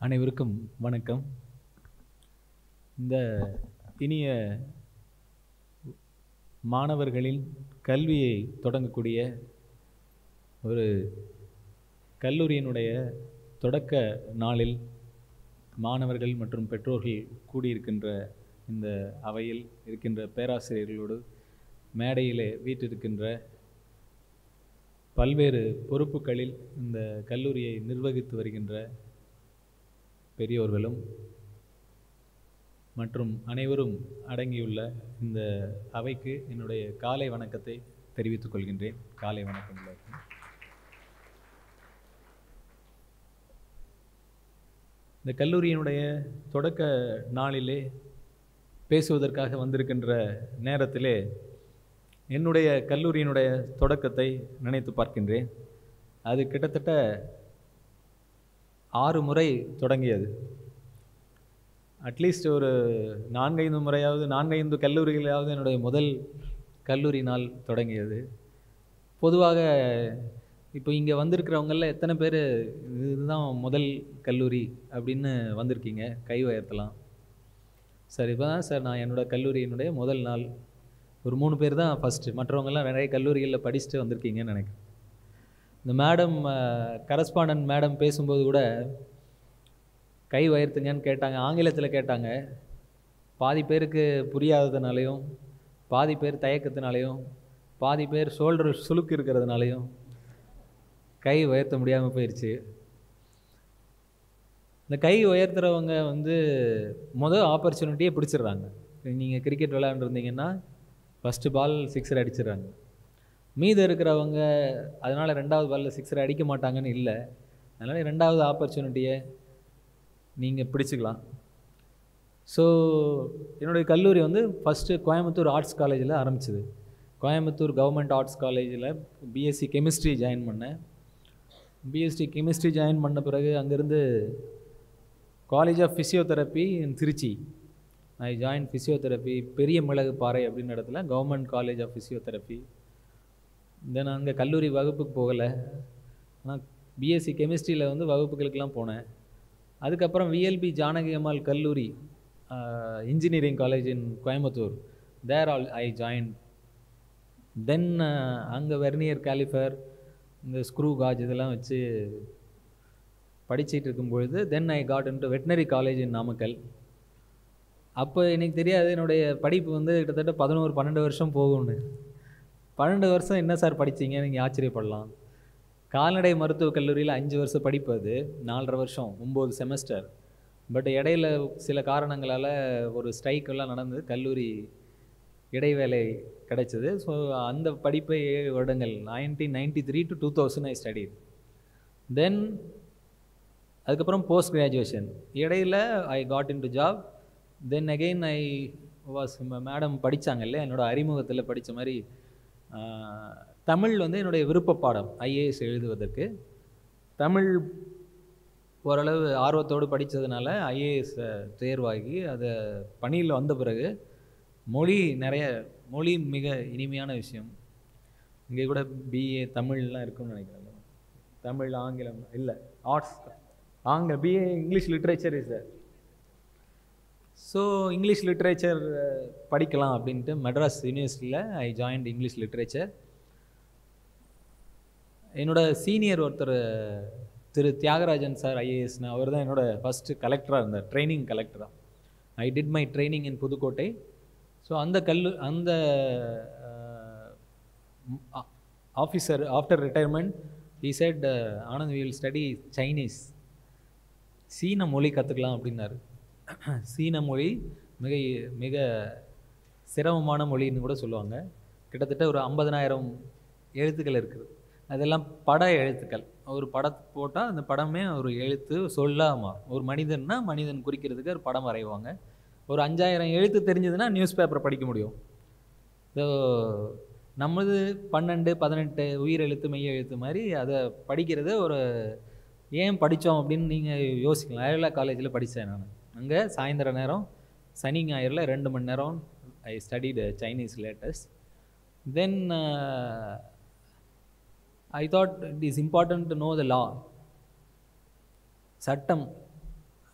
அனைவருக்கும் வணக்கம் இந்த இனிய மாணவர்களின் கல்வியை தொடங்கக்கூடிய ஒரு கல்லூரியினுடைய தொடக்க நாளில் மாணவர்கள் மற்றும் பெற்றோர்கள் கூடியிருக்கின்ற இந்த அவையில் இருக்கின்ற பேராசிரியர்களோடு மேடையிலே வீற்றிருக்கின்ற பல்வேறு பொறுப்புகளில் இந்த கல்லூரியை நிர்வகித்து வருகின்ற பெரியோர்களும் மற்றும் அனைவரும் அடங்கியுள்ள இந்த அவைக்கு என்னுடைய காலை வணக்கத்தை தெரிவித்துக் கொள்கின்றேன் காலை வணக்கம் எல்லாருக்கும். இந்த கல்லூரியினுடைய தொடக்க நாளிலே பேசுவதற்காக வந்திருக்கின்ற நேரத்திலே என்னுடைய கல்லூரியினுடைய தொடக்கத்தை நினைத்து பார்க்கின்றேன் அது கிட்டத்தட்ட ஆறு முறை தொடங்கியது அட்லீஸ்ட் ஒரு நான்கைந்து முறையாவது நான்கைந்து கல்லூரிகளாவது என்னுடைய முதல் கல்லூரி நாள் தொடங்கியது பொதுவாக இப்போ இங்கே வந்திருக்கிறவங்களில் எத்தனை பேர் இதுதான் முதல் கல்லூரி அப்படின்னு வந்திருக்கீங்க கை உயர்த்தலாம் சார் இப்போ தான் சார் நான் என்னோடய கல்லூரியினுடைய முதல் நாள் ஒரு மூணு பேர் தான் ஃபஸ்ட்டு மற்றவங்கெல்லாம் நிறைய கல்லூரிகளில் படிச்சுட்டு வந்திருக்கீங்கன்னு நினைக்கிறேன் இந்த மேடம் கரஸ்பாண்டன்ட் மேடம் பேசும்போது கூட கை உயர்த்துங்கன்னு கேட்டாங்க ஆங்கிலத்தில் கேட்டாங்க பாதி பேருக்கு புரியாததுனாலையும் பாதி பேர் தயக்கத்தினாலையும் பாதி பேர் ஷோல்டர் சுளுக்கு இருக்கிறதுனாலையும் கை உயர்த்த முடியாமல் போயிடுச்சு இந்த கை உயர்த்துறவங்க வந்து முதல் ஆப்பர்ச்சுனிட்டியே பிடிச்சிடுறாங்க நீங்கள் கிரிக்கெட் விளையாண்டுருந்தீங்கன்னா ஃபஸ்ட்டு பால் சிக்ஸர் அடிச்சிடுறாங்க மீதம் இருக்கிறவங்க அதனால் ரெண்டாவது பாலில் சிக்ஸர் அடிக்க மாட்டாங்கன்னு இல்லை அதனால் ரெண்டாவது ஆப்பர்ச்சுனிட்டியை நீங்கள் பிடிச்சிக்கலாம் ஸோ என்னுடைய கல்லூரி வந்து ஃபஸ்ட்டு கோயம்புத்தூர் ஆர்ட்ஸ் காலேஜில் ஆரம்பிச்சது கோயம்புத்தூர் கவர்மெண்ட் ஆர்ட்ஸ் காலேஜில் பிஎஸ்சி கெமிஸ்ட்ரி ஜாயின் பண்ணேன் பிஎஸ்சி கெமிஸ்ட்ரி ஜாயின் பண்ண பிறகு அங்கேருந்து college of physiotherapy in Trichy I join physiotherapy பெரிய மிளகு பாறை அப்படின்ற இடத்துல government college of physiotherapy then அங்கே கல்லூரி வகுப்புக்கு போகலை ஆனால் பிஎஸ்சி கெமிஸ்ட்ரியில் வந்து வகுப்புகளுக்கெல்லாம் போனேன் அதுக்கப்புறம் விஎல்பி ஜானகி அம்மாள் கல்லூரி engineering college in Coimbatore there all I join then அங்கே வெர்னியர் கேலிஃபர் இந்த ஸ்க்ரூ காஜ் இதெல்லாம் வச்சு படிச்சிட்டு இருக்கும்பொழுது then I got into veterinary college in Namakkal அப்போ எனக்கு தெரியாது என்னுடைய படிப்பு வந்து கிட்டத்தட்ட பதினோரு பன்னெண்டு வருஷம் போகும்னு பன்னெண்டு வருஷம் என்ன சார் படிச்சீங்க நீங்கள் ஆச்சரியப்படலாம் கால்நடை மருத்துவக் கல்லூரியில் அஞ்சு வருஷம் படிப்பு அது நாலரை வருஷம் ஒம்பது செமஸ்டர் பட் இடையில சில காரணங்களால் ஒரு ஸ்ட்ரைக் எல்லாம் நடந்து கல்லூரி இடைவேளை கிடைச்சது ஸோ அந்த படிப்பை ஏழு வருடங்கள் nineteen ninety three to two thousand I study then அதுக்கப்புறம் போஸ்ட் கிராஜுவேஷன் இடையில I got in to job then again I was madam படித்தாங்கல்ல என்னோட அறிமுகத்தில் படித்த மாதிரி தமிழ் வந்து என்னுடைய விருப்ப பாடம் ஐஏஎஸ் எழுதுவதற்கு தமிழ் ஓரளவு ஆர்வத்தோடு படித்ததுனால ஐஏஎஸ் தேர்வாகி அதை பணியில் வந்த பிறகு மொழி நிறைய மொழி மிக இனிமையான விஷயம் இங்கே கூட பிஏ தமிழ்லாம் இருக்குன்னு நினைக்கிறேன் தமிழ் ஆங்கிலம் இல்லை ஆர்ட்ஸ் ஆங்க BA English literature is sir so English literature படிக்கலாம் அப்படின்ட்டு மெட்ராஸ் யூனிவர்சிட்டியில் ஐ ஜாயின்ட் இங்கிலீஷ் லிட்ரேச்சர் என்னோட சீனியர் ஒருத்தர் திரு தியாகராஜன் சார் ஐஏஎஸ்னு அவர் தான் என்னோட ஃபஸ்ட்டு கலெக்டராக இருந்தார் ட்ரைனிங் கலெக்டராக I did my training in Pudukkottai so அந்த கல்லு அந்த officer after retirement he said Anand will study Chinese சீன மொழி கற்றுக்கலாம் அப்படின்னாரு சீன மொழி மிக மிக சிரமமான மொழின்னு கூட சொல்லுவாங்க கிட்டத்தட்ட ஒரு ஐம்பதனாயிரம் எழுத்துக்கள் இருக்குது அதெல்லாம் பட எழுத்துக்கள் ஒரு படத்தை போட்டால் அந்த படமே ஒரு எழுத்து சொல்லாமா ஒரு மனிதன்னா மனிதன் குறிக்கிறதுக்கு ஒரு படம் வரைவாங்க ஒரு அஞ்சாயிரம் எழுத்து தெரிஞ்சதுன்னா நியூஸ் பேப்பரை படிக்க முடியும் ஸோ நம்மளது பன்னெண்டு பதினெட்டு உயிர் எழுத்து மெய் எழுத்து மாதிரி அதை படிக்கிறது ஒரு ஏன் படித்தோம் அப்படின்னு நீங்கள் யோசிக்கலாம் அயலா காலேஜில் படித்தேன் நான் அங்கே சாயந்தர நேரம் சனி ஞாயிறில் ரெண்டு மணி நேரம் I studied Chinese latest then I thought it is important to know the law சட்டம்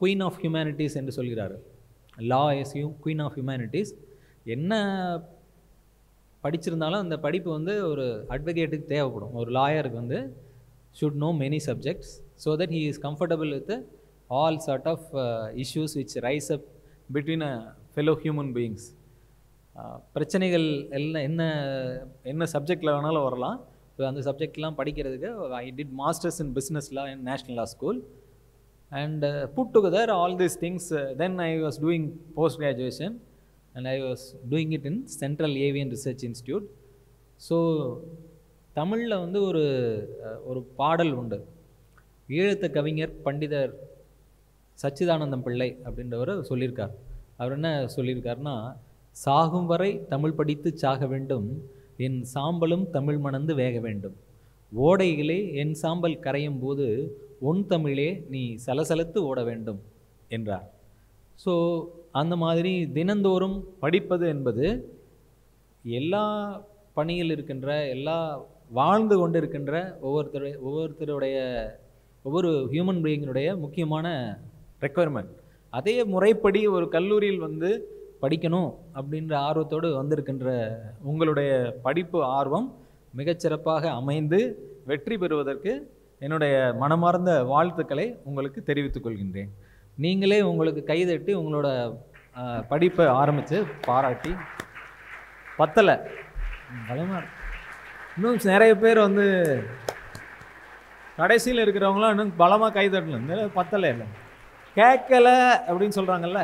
குயின் ஆஃப் ஹியூமனிட்டிஸ் என்று சொல்கிறார் law is you queen of humanities என்ன படிச்சிருந்தாலும் அந்த படிப்பு வந்து ஒரு அட்வொகேட்டுக்கு தேவைப்படும் ஒரு லாயருக்கு வந்து should know many subjects so that he is comfortable with all sort of issues which rise up between a fellow human beings பிரச்சனைகள் எல்லாம் என்ன என்ன சப்ஜெக்டில் வேணாலும் வரலாம் இப்போ அந்த சப்ஜெக்ட்லாம் படிக்கிறதுக்கு I did masters in business law in national law school and put together all these things then I was doing post graduation and I was doing it in central avian research institute so தமிழில் வந்து ஒரு அஹ், ஒரு பாடல் உண்டு ஈழத்து கவிஞர் பண்டிதர் சச்சிதானந்தம் பிள்ளை அப்படின்றவர் சொல்லியிருக்கார் அவர் என்ன சொல்லியிருக்காருன்னா சாகும் வரை தமிழ் படித்து சாக வேண்டும் என் சாம்பலும் தமிழ் மணந்து வேக வேண்டும் ஓடைகளே என் சாம்பல் கரையும் போது உன் தமிழே நீ சலசலத்து ஓட வேண்டும் என்றார் ஸோ அந்த மாதிரி தினந்தோறும் படிப்பது என்பது எல்லா பணியில் இருக்கின்ற எல்லா வாழ்ந்து கொண்டு இருக்கின்ற ஒவ்வொருத்தருடைய ஒவ்வொருத்தருடைய ஒவ்வொரு ஹியூமன் பீயிங்கினுடைய முக்கியமான ரெக்குயர்மெண்ட் அதே முறைப்படி ஒரு கல்லூரியில் வந்து படிக்கணும் அப்படின்ற ஆர்வத்தோடு வந்திருக்கின்ற உங்களுடைய படிப்பு ஆர்வம் மிகச்சிறப்பாக அமைந்து வெற்றி பெறுவதற்கு என்னுடைய மனமார்ந்த வாழ்த்துக்களை உங்களுக்கு தெரிவித்துக் கொள்கின்றேன் நீங்களே உங்களுக்கு கைதட்டி உங்களோட அஹ், படிப்பை ஆரம்பித்து பாராட்டி பத்தலை பயமா இருக்கு. இன்னும் நிறைய பேர் வந்து கடைசியில் இருக்கிறவங்களாம் இன்னும் பலமாக கை தட்டணும் இந்த பத்தலை இல்லை கேட்கல அப்படின்னு சொல்கிறாங்கல்ல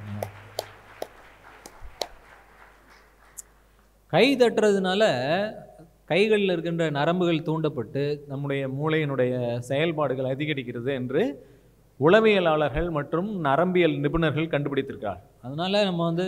கை தட்டுறதுனால கைகளில் இருக்கின்ற நரம்புகள் தூண்டப்பட்டு நம்முடைய மூளையினுடைய செயல்பாடுகள் அதிகரிக்கிறது என்று உளவியலாளர்கள் மற்றும் நரம்பியல் நிபுணர்கள் கண்டுபிடித்திருக்கார் அதனால நம்ம வந்து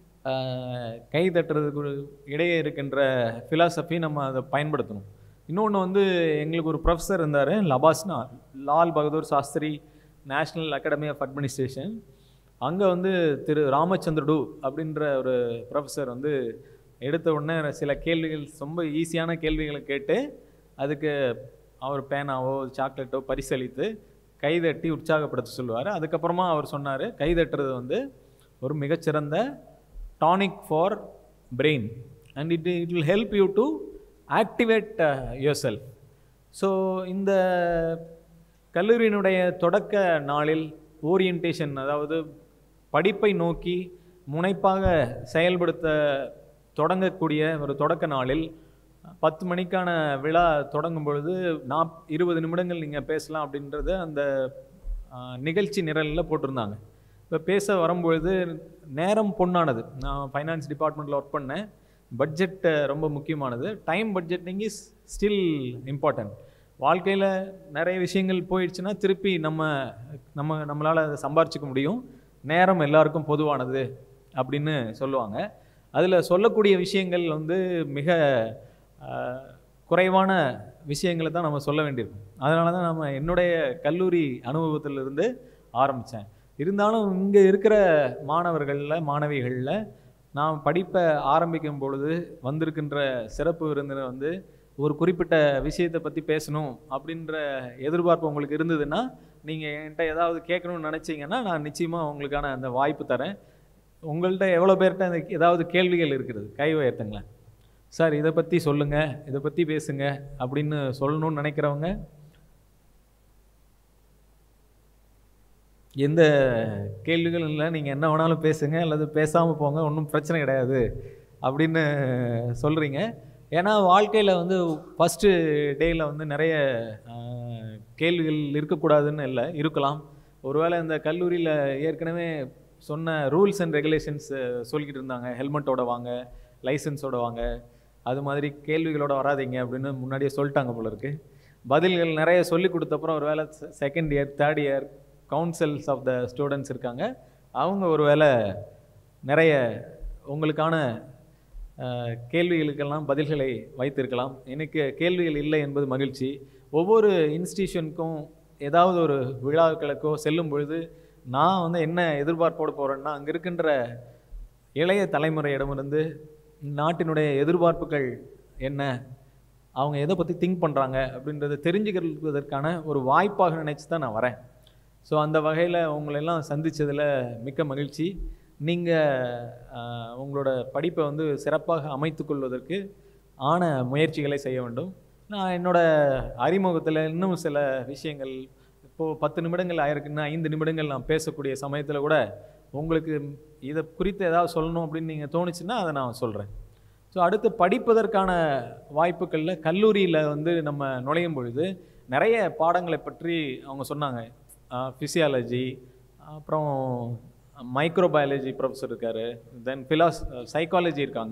ஆஹ், கை தட்டுறதுக்கு ஒரு இடையே இருக்கின்ற ஃபிலாசபி நம்ம அதை பயன்படுத்தணும் இன்னொன்று வந்து எங்களுக்கு ஒரு ப்ரொஃபஸர் இருந்தார் லபாஸ்னா Lal Bahadur Shastri national academy of administration அங்கே வந்து திரு ராமச்சந்திரடு அப்படின்ற ஒரு ப்ரொஃபஸர் வந்து எடுத்த உடனே சில கேள்விகள் ரொம்ப ஈஸியான கேள்விகளை கேட்டு அதுக்கு அவர் பேனாவோ சாக்லேட்டோ பரிசளித்து கைதட்டி உற்சாகப்படுத்த சொல்லுவார் அதுக்கப்புறமா அவர் சொன்னார் கைதட்டுறது வந்து ஒரு மிகச்சிறந்த tonic for brain and it it will help you to activate your self so இந்த கல்லூரியினுடைய தொடக்க நாளில் ஓரியன்டேஷன் அதாவது படிப்பை நோக்கி முனைப்பாக செயல்படுத்த தொடங்கக்கூடிய ஒரு தொடக்க நாளில் பத்து மணிக்கான விழா தொடங்கும் பொழுது நாப் இருபது நிமிடங்கள் நீங்கள் பேசலாம் அப்படின்றத அந்த ஆஹ், நிகழ்ச்சி நிரலில் போட்டிருந்தாங்க இப்போ பேச வரும்பொழுது நேரம் பொண்ணானது நான் ஃபைனான்ஸ் டிபார்ட்மெண்ட்டில் ஒர்க் பண்ணேன் பட்ஜெட் ரொம்ப முக்கியமானது time budgeting is still important வாழ்க்கையில் நிறைய விஷயங்கள் போயிடுச்சுன்னா திருப்பி நம்ம நம்ம நம்மளால் அதை சம்பாரிச்சிக்க முடியும் நேரம் எல்லாருக்கும் பொதுவானது அப்படின்னு சொல்லுவாங்க அதில் சொல்லக்கூடிய விஷயங்கள் வந்து மிக ஆஹ், குறைவான விஷயங்களை தான் நம்ம சொல்ல வேண்டியிருக்கும் அதனால தான் நம்ம என்னுடைய கல்லூரி அனுபவத்திலிருந்து ஆரம்பித்தேன் இருந்தாலும் இங்கே இருக்கிற மாணவர்களில் மாணவிகளில் நான் படிப்பை ஆரம்பிக்கும் பொழுது வந்திருக்கின்ற சிறப்பு விருந்தினர் வந்து ஒரு குறிப்பிட்ட விஷயத்தை பற்றி பேசணும் அப்படின்ற எதிர்பார்ப்பு உங்களுக்கு இருந்ததுன்னா நீங்கள் என்கிட்ட ஏதாவது கேட்கணும்னு நினச்சிங்கன்னா நான் நிச்சயமாக உங்களுக்கான அந்த வாய்ப்பு தரேன் உங்கள்கிட்ட எவ்வளோ பேர்கிட்ட அந்த ஏதாவது கேள்விகள் இருக்கிறது கை உயர்த்துங்களேன் சார் இதை பற்றி சொல்லுங்கள் இதை பற்றி பேசுங்க அப்படின்னு சொல்லணும்னு நினைக்கிறவங்க எந்த கேள்விகளும் இல்லை நீங்கள் என்ன வேணாலும் பேசுங்க அல்லது பேசாமல் போங்க ஒன்றும் பிரச்சனை கிடையாது அப்படின்னு சொல்கிறீங்க ஏன்னா வாழ்க்கையில் வந்து ஃபஸ்ட்டு டேயில் வந்து நிறைய ஆஹ், கேள்விகள் இருக்கக்கூடாதுன்னு இல்லை இருக்கலாம் ஒருவேளை இந்த கல்லூரியில் ஏற்கனவே சொன்ன ரூல்ஸ் அண்ட் ரெகுலேஷன்ஸ் சொல்லிக்கிட்டு இருந்தாங்க ஹெல்மெட்டோட வாங்க லைசன்ஸோட வாங்க அது மாதிரி கேள்விகளோட வராதீங்க அப்படின்னு முன்னாடியே சொல்லிட்டாங்க போல இருக்கு பதில்கள் நிறைய சொல்லி கொடுத்தப்புறம் ஒரு வேளை second year third year councils of the students இருக்காங்க அவங்க ஒரு வேளை நிறைய உங்களுக்கான அஹ், கேள்விகளுக்கெல்லாம் பதில்களை வைத்திருக்கலாம் எனக்கு கேள்விகள் இல்லை என்பது மகிழ்ச்சி ஒவ்வொரு இன்ஸ்டிடியூஷனுக்கும் ஏதாவது ஒரு விழாக்களுக்கோ செல்லும் பொழுது நான் வந்து என்ன எதிர்பார்ப்போடு போகிறேன்னா அங்கே இருக்கின்ற இளைய தலைமுறையிடமிருந்து நாட்டினுடைய எதிர்பார்ப்புகள் என்ன அவங்க எதை பற்றி திங்க் பண்ணுறாங்க அப்படின்றத தெரிஞ்சுக்கிறதுக்கான ஒரு வாய்ப்பாக நினச்சி தான் நான் வரேன் ஸோ அந்த வகையில் உங்களெல்லாம் சந்திச்சதுல மிக்க மகிழ்ச்சி நீங்கள் உங்களோட படிப்பை வந்து சிறப்பாக அமைத்துக்கொள்வதற்கு ஆன முயற்சிகளை செய்ய வேண்டும் நான் என்னோட அறிமுகத்தில் இன்னும் சில விஷயங்கள் இப்போது பத்து நிமிடங்கள் ஆயிருக்குன்னா ஐந்து நிமிடங்கள் நான் பேசக்கூடிய சமயத்தில் கூட உங்களுக்கு இதை குறித்து ஏதாவது சொல்லணும் அப்படின்னு நீங்கள் தோணுச்சுன்னா அதை நான் சொல்கிறேன் ஸோ அடுத்து படிப்பதற்கான வாய்ப்புகளில் கல்லூரியில் வந்து நம்ம நுழையும் பொழுது நிறைய பாடங்களை பற்றி அவங்க சொன்னாங்க ஃபிசியாலஜி அப்புறம் மைக்ரோபயாலஜி ப்ரொஃபஸர் இருக்கார் தென் ஃபிலாஸ் சைக்காலஜி இருக்காங்க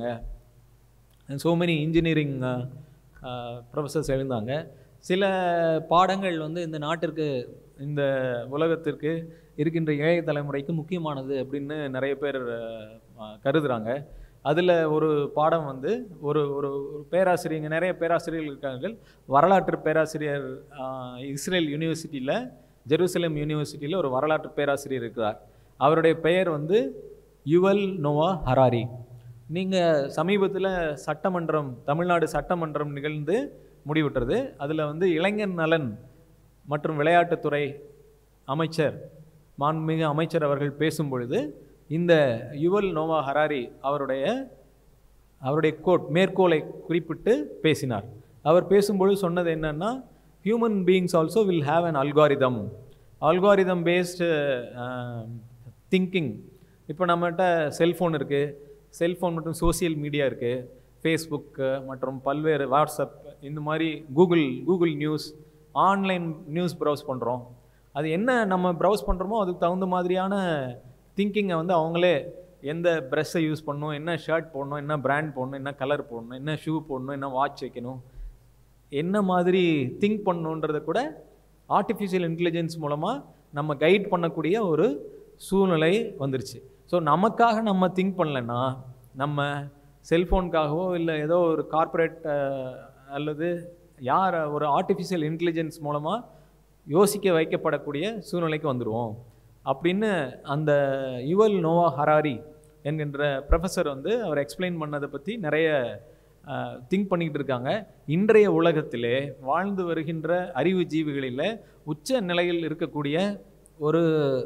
ஸோ மெனி இன்ஜினியரிங் ப்ரொஃபஸர்ஸ் எழுந்தாங்க சில பாடங்கள் வந்து இந்த நாட்டிற்கு இந்த உலகத்திற்கு இருக்கின்ற இளைய தலைமுறைக்கு முக்கியமானது அப்படின்னு நிறைய பேர் அஹ், கருதுறாங்க அதில் ஒரு பாடம் வந்து ஒரு ஒரு ஒரு பேராசிரியங்க நிறைய பேராசிரியர்கள் இருக்காங்க வரலாற்று பேராசிரியர் அஹ், இஸ்ரேல் யூனிவர்சிட்டியில் ஜெருசலேம் யூனிவர்சிட்டியில் ஒரு வரலாற்று பேராசிரியர் இருக்கிறார் அவருடைய பெயர் வந்து யுவல் நோவா ஹராரி நீங்கள் சமீபத்தில் சட்டமன்றம் தமிழ்நாடு சட்டமன்றம் நிகழ்ந்து முடிவுற்றது அதில் வந்து இளைஞர் நலன் மற்றும் விளையாட்டுத்துறை அமைச்சர் மாண்புமிகு அமைச்சர் அவர்கள் பேசும் பொழுது இந்த யுவல் நோவா ஹராரி அவருடைய அவருடைய கோட் மேற்கோளை குறிப்பிட்டு பேசினார் அவர் பேசும்பொழுது சொன்னது என்னன்னா human beings also will have an algorithm algorithm based thinking இப்போ நம்மகிட்ட செல்ஃபோன் இருக்குது செல்ஃபோன் மற்றும் சோஷியல் மீடியா இருக்குது ஃபேஸ்புக் மற்றும் பல்வேறு வாட்ஸ்அப் இந்த மாதிரி Google Google news online news browse பண்ணுறோம் அது என்ன நம்ம ப்ரௌஸ் பண்ணுறோமோ அதுக்கு தகுந்த மாதிரியான திங்கிங்கை வந்து அவங்களே எந்த ப்ரெஷ்ஷை யூஸ் பண்ணணும் என்ன ஷர்ட் போடணும் என்ன பிராண்ட் போடணும் என்ன கலர் போடணும் என்ன ஷூ போடணும் என்ன வாட்ச் வைக்கணும் என்ன மாதிரி திங்க் பண்ணணுன்றதை கூட ஆர்டிஃபிஷியல் இன்டெலிஜென்ஸ் மூலமாக நம்ம கைட் பண்ணக்கூடிய ஒரு சூழ்நிலை வந்துருச்சு ஸோ நமக்காக நம்ம திங்க் பண்ணலன்னா நம்ம செல்ஃபோனுக்காகவோ இல்லை ஏதோ ஒரு கார்ப்பரேட் அல்லது யார் ஒரு ஆர்டிஃபிஷியல் இன்டெலிஜென்ஸ் மூலமாக யோசிக்க வைக்கப்படக்கூடிய சூழ்நிலைக்கு வந்துடுவோம் அப்படின்னு அந்த யுவல் நோவா ஹராரி என்கின்ற ப்ரொஃபஸர் வந்து அவர் எக்ஸ்பிளைன் பண்ணதை பற்றி நிறைய திங்க் பண்ணிக்கிட்டு இருக்காங்க இன்றைய உலகத்திலே வாழ்ந்து வருகின்ற அறிவு ஜீவிகளில் உச்ச நிலையில் இருக்கக்கூடிய ஒரு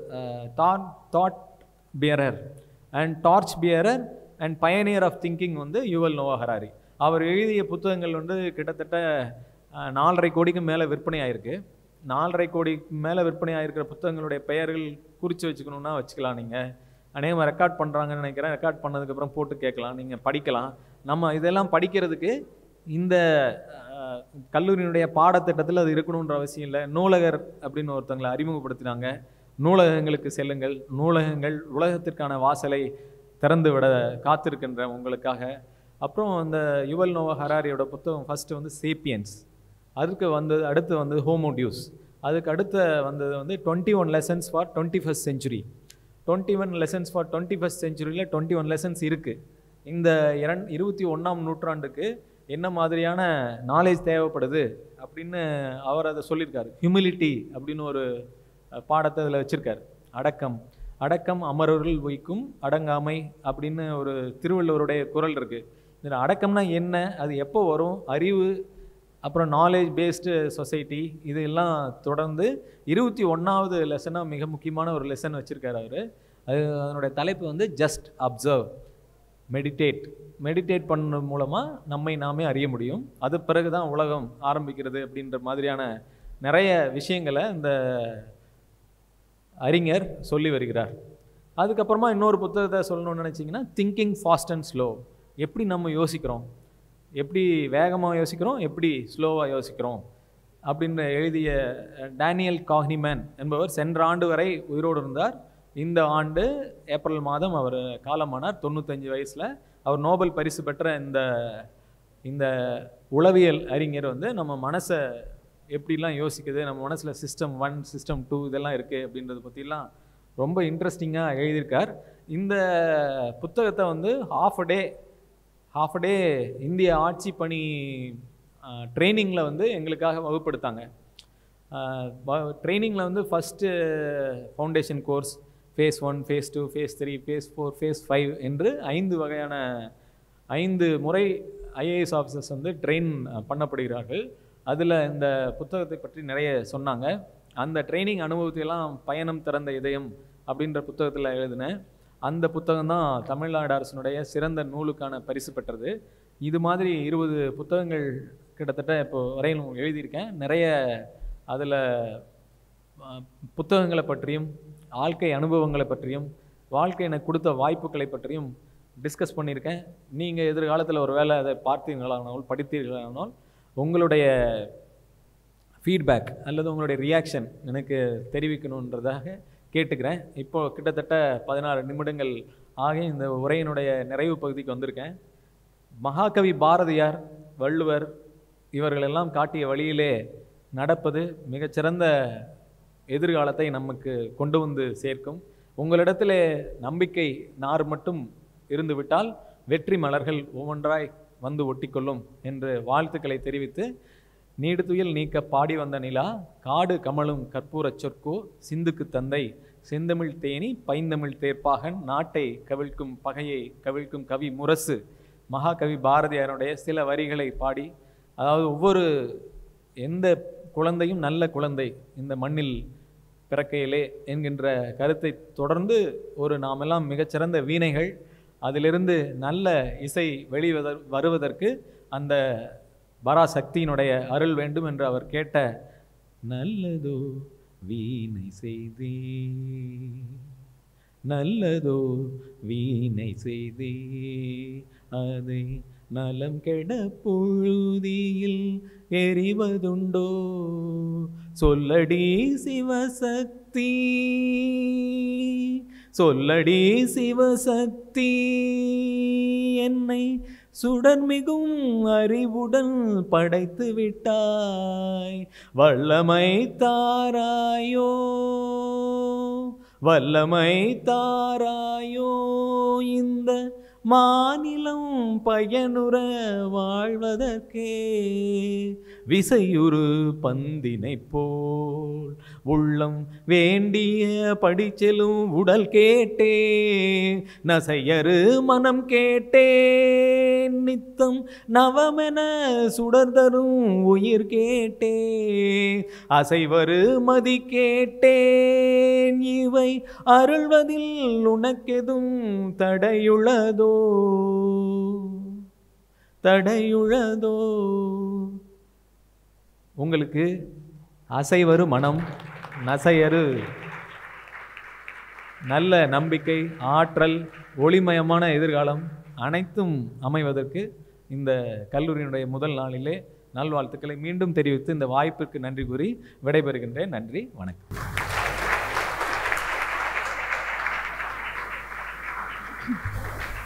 thought thought bearer and torch bearer and pioneer of thinking வந்து யுவல் நோவா ஹராரி அவர் எழுதிய புத்தகங்கள் வந்து கிட்டத்தட்ட அஹ், நாலரை கோடிக்கு மேலே விற்பனை ஆயிருக்கு நாலரை கோடிக்கு மேலே விற்பனை ஆயிருக்கிற புத்தகங்களுடைய பெயர்கள் குறித்து வச்சுக்கணுன்னா வச்சுக்கலாம் நீங்கள் அநேகமாக ரெக்கார்ட் பண்ணுறாங்கன்னு நினைக்கிறேன் ரெக்கார்ட் பண்ணதுக்கப்புறம் போட்டு கேட்கலாம் நீங்கள் படிக்கலாம் நம்ம இதெல்லாம் படிக்கிறதுக்கு இந்த அஹ், கல்லூரியினுடைய பாடத்திட்டத்தில் அது இருக்கணுன்ற அவசியம் இல்லை நூலகர் அப்படின்னு ஒருத்தங்களை அறிமுகப்படுத்தினாங்க நூலகங்களுக்கு செல்லுங்கள் நூலகங்கள் உலகத்திற்கான வாசலை திறந்து விட காத்திருக்கின்ற உங்களுக்காக அப்புறம் அந்த யுவல் நோவா ஹராரியோட புத்தகம் ஃபஸ்ட்டு வந்து சேப்பியன்ஸ் அதுக்கு வந்தது அடுத்து வந்து ஹோமோடியூஸ் அதுக்கு அடுத்த வந்தது வந்து twenty one lessons for twenty first century twenty one lessons for twenty first செஞ்சுரியில் டுவெண்ட்டி ஒன் லெசன்ஸ் இருக்குது இந்த இரண் இருபத்தி ஒன்றாம் நூற்றாண்டுக்கு என்ன மாதிரியான நாலேஜ் தேவைப்படுது அப்படின்னு அவர் அதை சொல்லியிருக்காரு ஹியூமிலிட்டி அப்படின்னு ஒரு அஹ், பாடத்தை அதில் வச்சுருக்காரு அடக்கம் அடக்கம் அமரர்கள் வைக்கும் அடங்காமை அப்படின்னு ஒரு திருவள்ளுவருடைய குரல் இருக்குது இதில் அடக்கம்னா என்ன அது எப்போ வரும் அறிவு அப்புறம் நாலேஜ் பேஸ்டு சொசைட்டி இதெல்லாம் தொடர்ந்து இருபத்தி ஒன்றாவது லெசனாக மிக முக்கியமான ஒரு லெசன் வச்சுருக்காரு அவர் அது அதனுடைய தலைப்பு வந்து ஜஸ்ட் அப்சர்வ் மெடிடேட் மெடிடேட் பண்ண மூலமாக நம்மை நாமே அறிய முடியும் அது பிறகு தான் உலகம் ஆரம்பிக்கிறது அப்படின்ற மாதிரியான நிறைய விஷயங்களை இந்த அறிஞர் சொல்லி வருகிறார் அதுக்கப்புறமா இன்னொரு புத்தகத்தை சொல்லணும்னு நினச்சிங்கன்னா திங்கிங் ஃபாஸ்ட் அண்ட் ஸ்லோ எப்படி நம்ம யோசிக்கிறோம் எப்படி வேகமாக யோசிக்கிறோம் எப்படி ஸ்லோவாக யோசிக்கிறோம் அப்படின்னு எழுதிய அஹ், டேனியல் காஹ்னிமேன் என்பவர் சென்ற ஆண்டு வரை உயிரோடு இருந்தார் இந்த ஆண்டு ஏப்ரல் மாதம் அவர் காலமானார் தொண்ணூத்தஞ்சு வயசில் அவர் நோபல் பரிசு பெற்ற இந்த இந்த உளவியல் அறிஞர் வந்து நம்ம மனசை எப்படிலாம் யோசிக்குது நம்ம மனசில் சிஸ்டம் ஒன் சிஸ்டம் டூ இதெல்லாம் இருக்குது அப்படின்றத பற்றிலாம் ரொம்ப இன்ட்ரெஸ்டிங்காக எழுதியிருக்கார் இந்த புத்தகத்தை வந்து half a day half a டே இந்திய ஆட்சி பணி ட்ரைனிங்கில் வந்து எங்களுக்காக வகுப்படுத்தாங்க ட்ரைனிங்கில் வந்து first foundation course phase one phase two phase three phase four phase five என்று ஐந்து வகையான ஐந்து முறை ஐஏஎஸ் ஆஃபீஸர்ஸ் வந்து ட்ரெயின் பண்ணப்படுகிறார்கள் அதில் இந்த புத்தகத்தை பற்றி நிறைய சொன்னாங்க அந்த ட்ரைனிங் அனுபவத்தையெல்லாம் பயணம் திறந்த இதயம் அப்படின்ற புத்தகத்தில் எழுதினேன் அந்த புத்தகம் தான் தமிழ்நாடு அரசினுடைய சிறந்த நூலுக்கான பரிசு பெற்றது இது மாதிரி இருபது புத்தகங்கள் கிட்டத்தட்ட இப்போ வரையிலும் எழுதியிருக்கேன் நிறைய அதில் புத்தகங்களை பற்றியும் வாழ்க்கை அனுபவங்களை பற்றியும் வாழ்க்கை எனக்கு கொடுத்த வாய்ப்புகளை பற்றியும் டிஸ்கஸ் பண்ணியிருக்கேன் நீங்கள் எதிர்காலத்தில் ஒரு வேளை அதை பார்த்தீர்களானால் படித்தீர்களானால் உங்களுடைய ஃபீட்பேக் அல்லது உங்களுடைய ரியாக்ஷன் எனக்கு தெரிவிக்கணுன்றதாக கேட்டுக்கிறேன் இப்போ கிட்டத்தட்ட பதினாறு நிமிடங்கள் ஆகி இந்த உரையினுடைய நிறைவு பகுதிக்கு வந்திருக்கேன் மகாகவி பாரதியார் வள்ளுவர் இவர்களெல்லாம் காட்டிய வழியிலே நடப்பது மிகச்சிறந்த எதிர்காலத்தை நமக்கு கொண்டு வந்து சேர்க்கும் உங்களிடத்திலே நம்பிக்கை நார் மட்டும் இருந்துவிட்டால் வெற்றி மலர்கள் ஒவ்வொன்றாய் வந்து ஒட்டிக்கொள்ளும் என்று வாழ்த்துக்களை தெரிவித்து நீடுதுயில் நீக்க பாடி வந்த நிலா காடு கமலும் கற்பூரச் சொற்கோ சிந்துக்கு தந்தை செந்தமிழ் தேனி பைந்தமிழ் தேர்ப்பாகன் நாட்டை கவிழ்க்கும் பகையை கவிழ்க்கும் கவி முரசு மகாகவி பாரதியாருடைய சில வரிகளை பாடி அதாவது ஒவ்வொரு எந்த குழந்தையும் நல்ல குழந்தை இந்த மண்ணில் பிறக்கையிலே என்கின்ற கருத்தை தொடர்ந்து ஒரு நாமெல்லாம் மிகச்சிறந்த வீணைகள் அதிலிருந்து நல்ல இசை வெளிவத வருவதற்கு அந்த பராசக்தியினுடைய அருள் வேண்டும் என்று அவர் கேட்ட நல்லதோ வீணை செய்தே நல்லதோ வீணை செய்தே அதை நலம் கெட புழுதியில் எறிவதுண்டோ சொல்லடி சிவசக்தி சொல்லடி சிவசக்தி என்னை சுடர்மிகும் அறிவுடன் படைத்து விட்டாய் வல்லமை தாராயோ வல்லமை தாராயோ இந்த மாநிலம் பயனுற வாழ்வதற்கே விசையுறு பந்தினை போல் உள்ளம் வேண்டிய படிச்செலும் உடல் கேட்டே நசையரு மனம் கேட்டேன் நித்தம் நவமென சுடர்தரும் உயிர் கேட்டே அசைவரு மதி கேட்டேன் இவை அருள்வதில் உனக்கெதும் தடையுள்ளதோ தடையுள்ளதோ உங்களுக்கு அசைவரு மனம் நசையரு நல்ல நம்பிக்கை ஆற்றல் ஒளிமயமான எதிர்காலம் அனைத்தும் அமைவதற்கு இந்த கல்லூரியினுடைய முதல் நாளிலே நல்வாழ்த்துக்களை மீண்டும் தெரிவித்து இந்த வாய்ப்பிற்கு நன்றி கூறி விடைபெறுகின்றேன் நன்றி வணக்கம் Thank you.